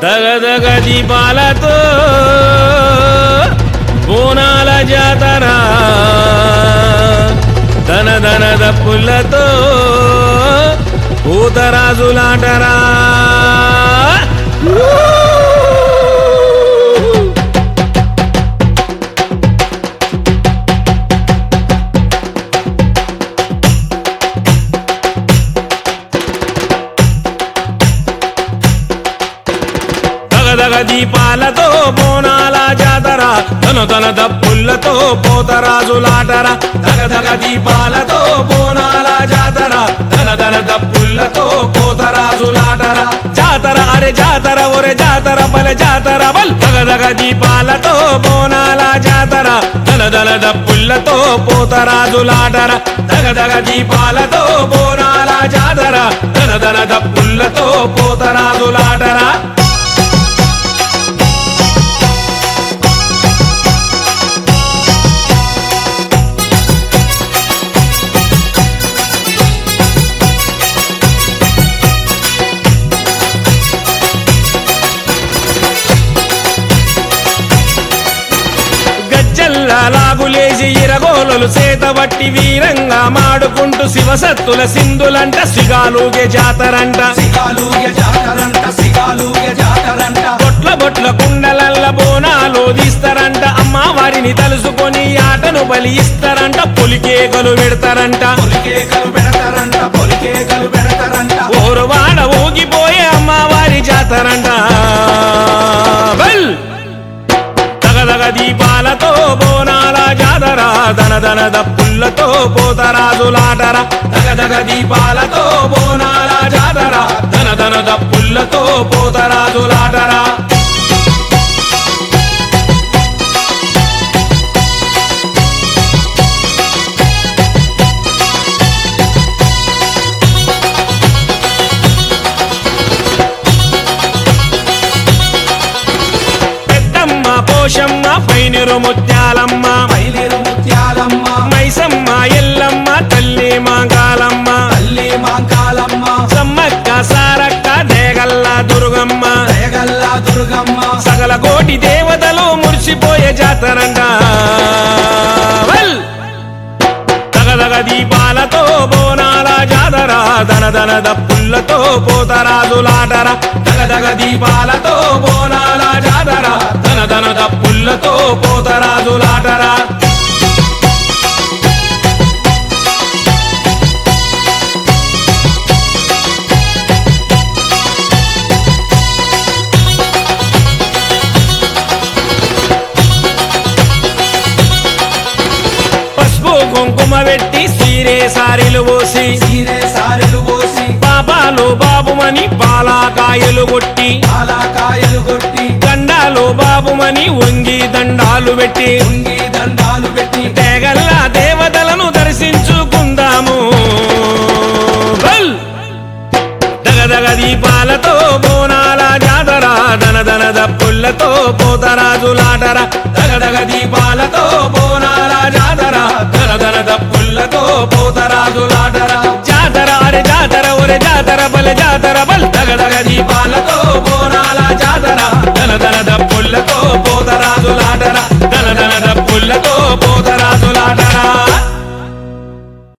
దగదగ దీపాలతో బోనాల జాతర ధన ధన దప్పులతో పూతరాజులాటరా దగదగ దీపాలతో బోనాల జాతర తన తన దప్పులతో పోతరాజులాటర దగదగ దీపాలతో బోనాల జాతర తన తన దప్పులతో పోతరాజులాటర జాతర అరే జాతర ఒరే జాతర బల జాతర బల్ దగదగ దీపాలతో బోనాల జాతర తన తన దప్పులతో పోతరాజులాటర దగదగ దీపాలతో బోనాల జాతర తన తన దప్పులతో పోతరాజులాటరా గజ్జల్లా లాగులేసి ఇరగోలలు చేతబట్టి వీరంగా మాడుకుంటూ శివసత్తుల సింధులంట సిగాలుగే జాతరంట సిగాలుగే జాతరంట సిగాలుగే జాతరంట బొట్ల బొట్ల కుండలల్ల బోనాలు తీస్తారంట అమ్మవారిని తలుసుకొని ఆటను బలి ఇస్తారంట పొలికేకలు పెడతారంట పొలికేకలు పెడతారంట పొలికేకలు పెడతారంట ఓరువాడ ఊగిపోయే అమ్మవారి జాతరంట బల్ దగదగ దీపాలతో బోనాల జాతర ధన ధన దప్పులతో పోతరాజులాటర దగదగ దీపాలతో బోనాల జాతర ధన ధన దప్పులతో పోతరాజులాటర పెద్దమ్మ పోషమ్మ పైనిరు ముత్యాలమ్మ మైలేరు ముత్యాలమ్మ మైసమ్మ ఎల్లమ్మ తల్లి మాంగాలమ్మ తల్లి మాంకాలమ్మ సమ్మక్క సారక్క దేగల్ల దుర్గమ్మ దయగల్ల దుర్గమ్మ సకల కోటి దేవతలు మురిసిపోయే జాతరంట వెల్! దగదగ దీపాలతో బోనాల జాతర ధన ధన దప్పులతో పోతరాజులాటర దగదగ దీపాలతో బోనాల జాతర ధన ధన దప్పులతో పోతరాజులాటర పసుపు కుంకుమ పెట్టి సీరే సారీలు పోసి సీరే సారెలు పోసి పాపాలు బాబుమని పాలాకాయలు కొట్టి పాలకాయలు కొట్టి దండాలు బాబుమని వంగి దండాలు పెట్టి ఉంగి దండాలు పెట్టి తెగల్ల దేవతలను దర్శించుకుందాము బల్! దగదగ దీపాలతో బోనాల జాతర ధన ధన దప్పులతో పోతరాజులాటర దగదగ దీపాలతో బోనాల జాతర ధన ధన దప్పులతో పోతరాజులాటర జాతర అరే జాతర ఒరే జాతర బల జాతర బల్ దగదగ దీపాలతో బోనాల